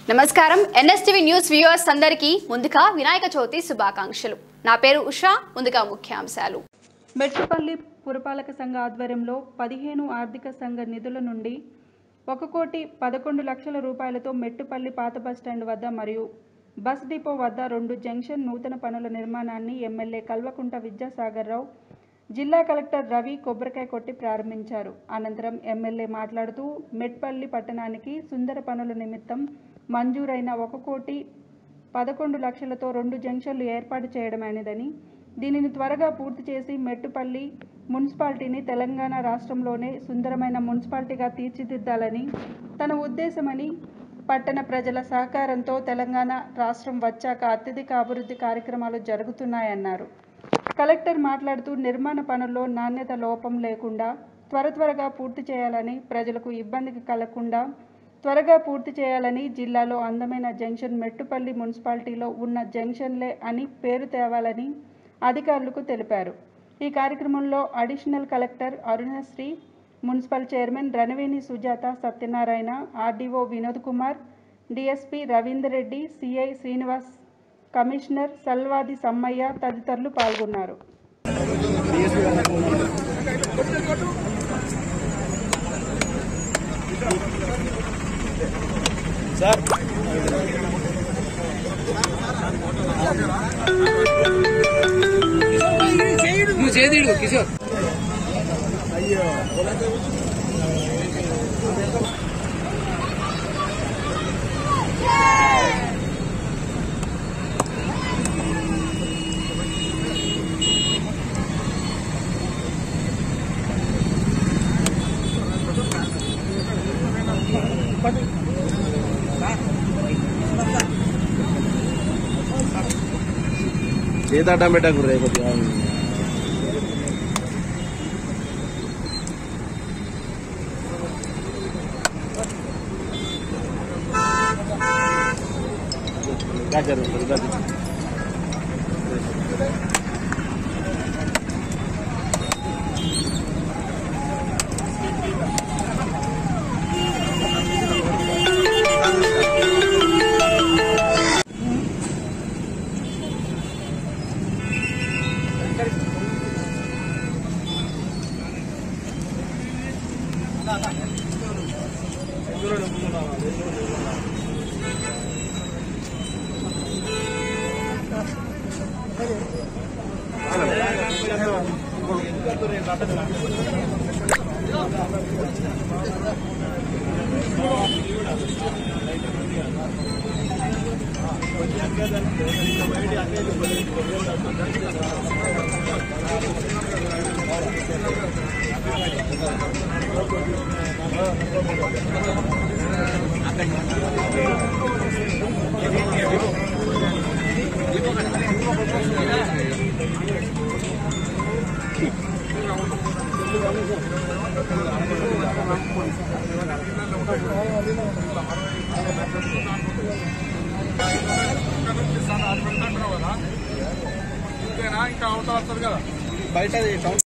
నమస్కారం NSTV news viewers అందరికీ ముందుగా వినాయక చవితి శుభాకాంక్షలు నా పేరు ఉషా ముందుగా ముఖ్యాంశాలు మెట్రుపల్లి పురపాలక సంఘ ఆధ్వర్యంలో పదిహేను ఆర్థిక సంఘ నిధుల నుండి ఒక కోటి పదకొండు లక్షల రూపాయలతో మెట్టుపల్లి పాత బస్టాండ్ వద్ద మరియు బస్ డిపో వద్ద రెండు జంక్షన్ నూతన పనుల నిర్మాణాన్ని ఎమ్మెల్యే కల్వకుంట విద్యాసాగర్ రావు జిల్లా కలెక్టర్ రవి కొబ్బరికాయ కొట్టి ప్రారంభించారు అనంతరం ఎమ్మెల్యే మాట్లాడుతూ మెట్పల్లి పట్టణానికి సుందర పనుల నిమిత్తం మంజూరైన ఒక కోటి పదకొండు లక్షలతో రెండు జంక్షన్లు ఏర్పాటు చేయడమైనదని దీనిని త్వరగా పూర్తి చేసి మెట్టుపల్లి మున్సిపాలిటీని తెలంగాణ రాష్ట్రంలోనే సుందరమైన మున్సిపాలిటీగా తీర్చిదిద్దాలని తన ఉద్దేశమని పట్టణ ప్రజల సహకారంతో తెలంగాణ రాష్ట్రం వచ్చాక అత్యధిక అభివృద్ధి కార్యక్రమాలు జరుగుతున్నాయన్నారు కలెక్టర్ మాట్లాడుతూ నిర్మాణ పనుల్లో నాణ్యత లోపం లేకుండా త్వర త్వరగా పూర్తి చేయాలని ప్రజలకు ఇబ్బంది కలగకుండా త్వరగా పూర్తి చేయాలని జిల్లాలో అందమైన జంక్షన్ మెట్టుపల్లి మున్సిపాలిటీలో ఉన్న జంక్షన్లే అని పేరు తేవాలని అధికారులకు తెలిపారు ఈ కార్యక్రమంలో additional collector Arunasri municipal chairman Ranaveni Sujatha Satyanarayana RDO Vinod Kumar DSP Ravinder Reddy CI Srinivas commissioner Salvadi Sammaiah తదితరులు పాల్గొన్నారు నువ్వు చేదిడు కిషోర్ చేత పెట్టకు రేపు గాజరు గాజరు బయట